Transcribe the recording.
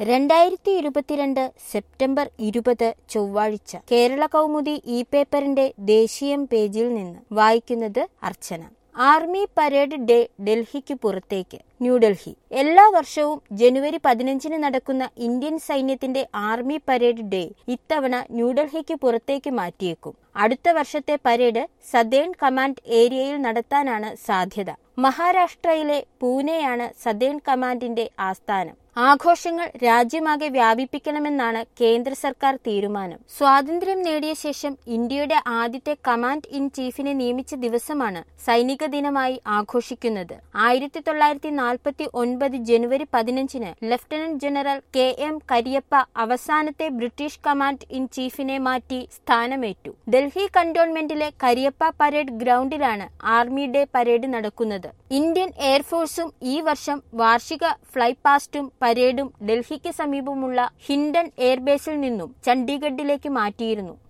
രണ്ടായിരത്തി ഇരുപത്തിരണ്ട് സെപ്റ്റംബർ ഇരുപത് ചൊവ്വാഴ്ച കേരള കൗമുദി ഇ പേപ്പറിന്റെ ദേശീയം പേജിൽ നിന്ന് വായിക്കുന്നത് അർച്ചന ആർമി പരേഡ് ഡേ ഡൽഹിക്ക് പുറത്തേക്ക് ന്യൂഡൽഹി എല്ലാ വർഷവും ജനുവരി പതിനഞ്ചിന് നടക്കുന്ന ഇന്ത്യൻ സൈന്യത്തിന്റെ ആർമി പരേഡ് ഡേ ഇത്തവണ ന്യൂഡൽഹിക്ക് പുറത്തേക്ക് മാറ്റിയേക്കും അടുത്ത വർഷത്തെ പരേഡ് സദേൺ കമാൻഡ് ഏരിയയിൽ നടത്താനാണ് സാധ്യത മഹാരാഷ്ട്രയിലെ പൂനെയാണ് സദേൺ കമാൻഡിന്റെ ആസ്ഥാനം ആഘോഷങ്ങൾ രാജ്യമാകെ വ്യാപിപ്പിക്കണമെന്നാണ് കേന്ദ്ര സർക്കാർ തീരുമാനം സ്വാതന്ത്ര്യം നേടിയ ശേഷം ഇന്ത്യയുടെ ആദ്യത്തെ കമാൻഡ് ഇൻ ചീഫിനെ നിയമിച്ച ദിവസമാണ് സൈനിക ദിനമായി ആഘോഷിക്കുന്നത് ആയിരത്തി തൊള്ളായിരത്തി നാൽപ്പത്തി ഒൻപത് ജനുവരി പതിനഞ്ചിന് lieutenant general K M Cariappa അവസാനത്തെ ബ്രിട്ടീഷ് കമാൻഡ് ഇൻ ചീഫിനെ മാറ്റി സ്ഥാനമേറ്റു ഡൽഹി കന്റോൺമെന്റിലെ കരിയപ്പ പരേഡ് ഗ്രൗണ്ടിലാണ് ആർമി ഡേ പരേഡ് നടക്കുന്നത് ഇന്ത്യൻ എയർഫോഴ്സും ഈ വർഷം വാർഷിക ഫ്ലൈപാസ്റ്റും പരേഡും ഡൽഹിക്ക് സമീപമുള്ള ഹിൻഡൻ എയർബേസിൽ നിന്നും ചണ്ഡീഗഡിലേക്ക് മാറ്റിയിരുന്നു